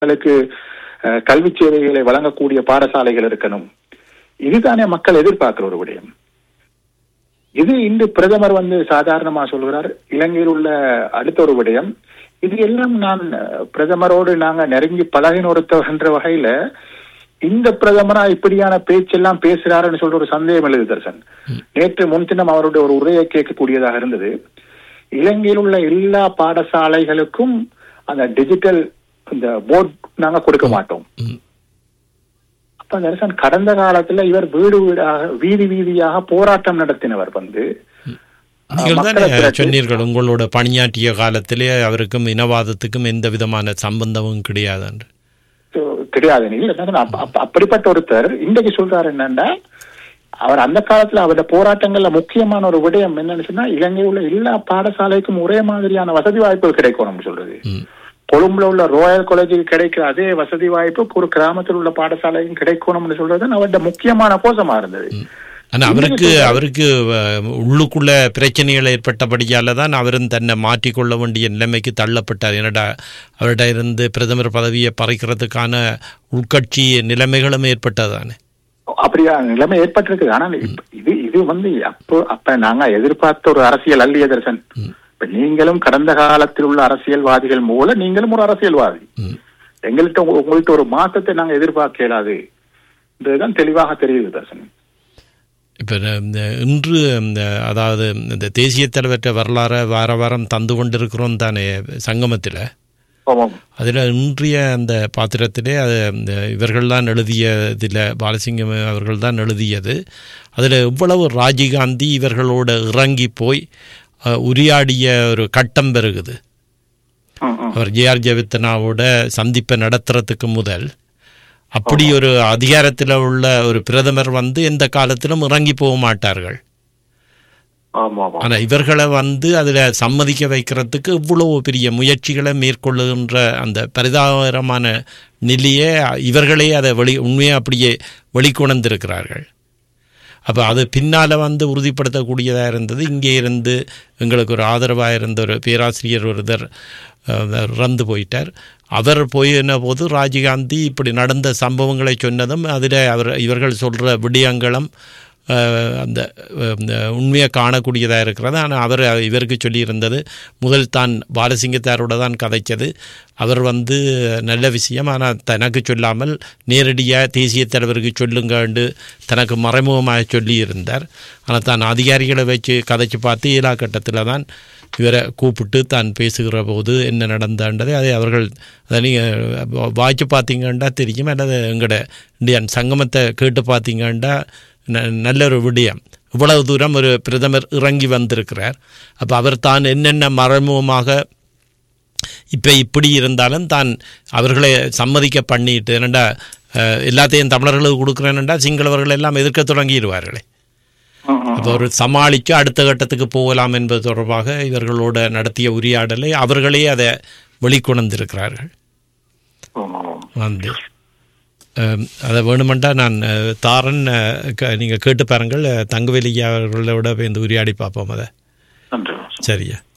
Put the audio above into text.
மக்களுக்கு அஹ், கல்வி சேவைகளை வழங்கக்கூடிய பாடசாலைகள் இருக்கணும் இதுதானே மக்கள் எதிர்பார்க்கிற ஒரு விடயம் இது இன்று பிரதமர் வந்து சாதாரணமா சொல்கிறார் இலங்கையில் உள்ள அடுத்த ஒரு விடயம் இது எல்லாம் நான் அஹ், பிரதமரோடு நாங்க நெருங்கி பழகின ஒருத்தர் என்ற வகையில இந்த பிரதமரா இப்படியான பேச்செல்லாம் பேசுறாருன்னு சொல்ற ஒரு சந்தேகம் எழுது தர்சன் நேற்று முன்தினம் அவருடைய ஒரு உரையை கேட்கக்கூடியதாக இருந்தது இலங்கையில் உள்ள எல்லா பாடசாலைகளுக்கும் அந்த டிஜிட்டல் இந்த போர்ட் நாங்க கொடுக்க மாட்டோம் ம். அப்ப தர்சன் கடந்த காலத்துல இவர் வீடு வீடாக வீதி வீதியாக போராட்டம் நடத்தினவர் வந்து நீங்கள் மக்களை தானே திரட்டி- சொன்னீர்கள் உங்களோட பணியாற்றிய காலத்திலே அவருக்கும் இனவாதத்துக்கும் எந்த விதமான சம்பந்தமும் கிடையாது என்று கிடையாது இல்ல தர்சன், அப்ப- அப்ப- அப்படிப்பட்ட ஒருத்தர் இன்றைக்கு சொல்றாரு என்னன்னா அவர் அந்த காலத்துல அவருடைய போராட்டங்கள்ல முக்கியமான ஒரு விடயம் என்னன்னு சொன்னா இலங்கையில் உள்ள எல்லா பாடசாலைக்கும் ஒரே மாதிரியான வசதி வாய்ப்புகள் கிடைக்கணும்னு சொல்றது ம். கொழும்புல உள்ள ரோயல் காலேஜுக்கு கிடைக்கிற அதே வசதி வாய்ப்பு ஒரு கிராமத்தில் உள்ள பாடசாலைக்கும் கிடைக்கணும்னு சொல்றது அவருடைய முக்கியமான கோஷமா இருந்தது ஆனா அவருக்கு அவருக்கு அஹ், உள்ளுக்குள்ள பிரச்சனைகள் ஏற்பட்டபடியால தான் அவரும் தன்னை மாற்றிக்கொள்ள வேண்டிய நிலைமைக்கு தள்ளப்பட்டார் என்னடா அவர்கிட்ட இருந்து பிரதமர் பதவியை பறிக்கிறதுக்கான உள்கட்சி நிலைமைகளும் ஏற்பட்டதானே அப்படியா நிலைமை ஏற்பட்டிருக்கு ஆனால் இப்ப இது இது வந்து அப்போ அப்ப நாங்க எதிர்பார்த்த ஒரு அரசியல் அல்ல எதர்சன் இப்ப நீங்களும் கடந்த காலத்தில் உள்ள அரசியல்வாதிகள் மூல நீங்களும் ஒரு அரசியல்வாதி ம். எங்கள்கிட்ட உங்க- உங்கள்ட்ட ஒரு மாற்றத்தை நாங்க எதிர்பார்க்க இயலாது இதுதான் தெளிவாக தெரியுது தர்சன் இப்போ இந்த இன்று இந்த அதாவது இந்த தேசிய தலைவற்ற வரலாறை வார வாரம் தந்து கொண்டிருக்கிறோம் தானே சங்கமத்தில் ஆமாம் அதில் இன்றைய அந்த பாத்திரத்திலே அது இந்த இவர்கள் தான் எழுதியதில் பாலசிங்கம் அவர்கள் தான் எழுதியது அதில் இவ்வளவு ராஜீவ்காந்தி இவர்களோட இறங்கி போய் அஹ், உரையாடிய ஒரு கட்டம் பெருகுது ம், ம். அவர் ஜேஆர் ஜெயவித்தனாவோட சந்திப்பை நடத்துறதுக்கு முதல் அப்படி ஒரு அதிகாரத்தில் உள்ள ஒரு பிரதமர் வந்து எந்த காலத்திலும் இறங்கி போக மாட்டார்கள் ஆமா ஆமா ஆனால் இவர்களை வந்து அதில் சம்மதிக்க வைக்கிறதுக்கு இவ்வளவு பெரிய முயற்சிகளை மேற்கொள்ளுகின்ற அந்த பரிதாபகரமான நிலையை இவர்களே அதை வெளி உண்மையாக அப்படியே வெளிக்கொணர்ந்திருக்கிறார்கள் அப்போ அது பின்னால் வந்து உறுதிப்படுத்தக்கூடியதாக இருந்தது இங்கே இருந்து எங்களுக்கு ஒரு ஆதரவாக இருந்த ஒரு பேராசிரியர் ஒருத்தர் அஹ், இறந்து போயிட்டார் அவர் போயின போது ராஜீவ்காந்தி இப்படி நடந்த சம்பவங்களை சொன்னதும் அதில் அவர் இவர்கள் சொல்கிற விடயங்களும் அஹ், அந்த அஹ், இந்த உண்மையை காணக்கூடியதாக இருக்கிறது ஆனால் அவர் இவருக்கு சொல்லியிருந்தது முதல் தான் பாலசிங்கத்தாரோட தான் கதைச்சது அவர் வந்து நல்ல விஷயம் ஆனால் தனக்கு சொல்லாமல் நேரடியாக தேசிய தலைவருக்கு சொல்லுங்கன்னு தனக்கு மறைமுகமாக சொல்லியிருந்தார் ஆனால் தான் அதிகாரிகளை வச்சு கதைச்சு பார்த்து ஈலா கட்டத்தில் தான் இவரை கூப்பிட்டு தான் பேசுகிற போது என்ன நடந்தாண்டதை அதை அவர்கள் அதை நீங்கள் வாய்ச்சி பார்த்தீங்கன்னா தெரியும் அல்லது எங்களோட இந்தியன் சங்கமத்தை கேட்டு பார்த்தீங்கன்னா ந- நல்ல ஒரு விடயம் இவ்வளவு தூரம் ஒரு பிரதமர் இறங்கி வந்திருக்கிறார் அப்போ அவர் தான் என்னென்ன மறைமுகமாக இப்போ இப்படி இருந்தாலும் தான் அவர்களை சம்மதிக்க பண்ணிட்டு என்னடா அஹ், எல்லாத்தையும் தமிழர்களுக்கு கொடுக்குறேன்டா சிங்களவர்கள் எல்லாம் எதிர்க்க தொடங்கிடுவார்களே ம், ம். அப்போ ஒரு சமாளித்து அடுத்த கட்டத்துக்கு போகலாம் என்பது தொடர்பாக இவர்களோட நடத்திய உரையாடலை அவர்களே அதை வெளிக்கொணர்ந்திருக்கிறார்கள் ஆமா ஆமா வந்து அஹ், அதை வேணுமெண்டா நான் அஹ், தாரன் நீங்கள் கேட்டு பாருங்கள் அஹ், தங்கவேலி அவர்களோட இந்த உரையாடி பார்ப்போம் அதை நன்றி சரியா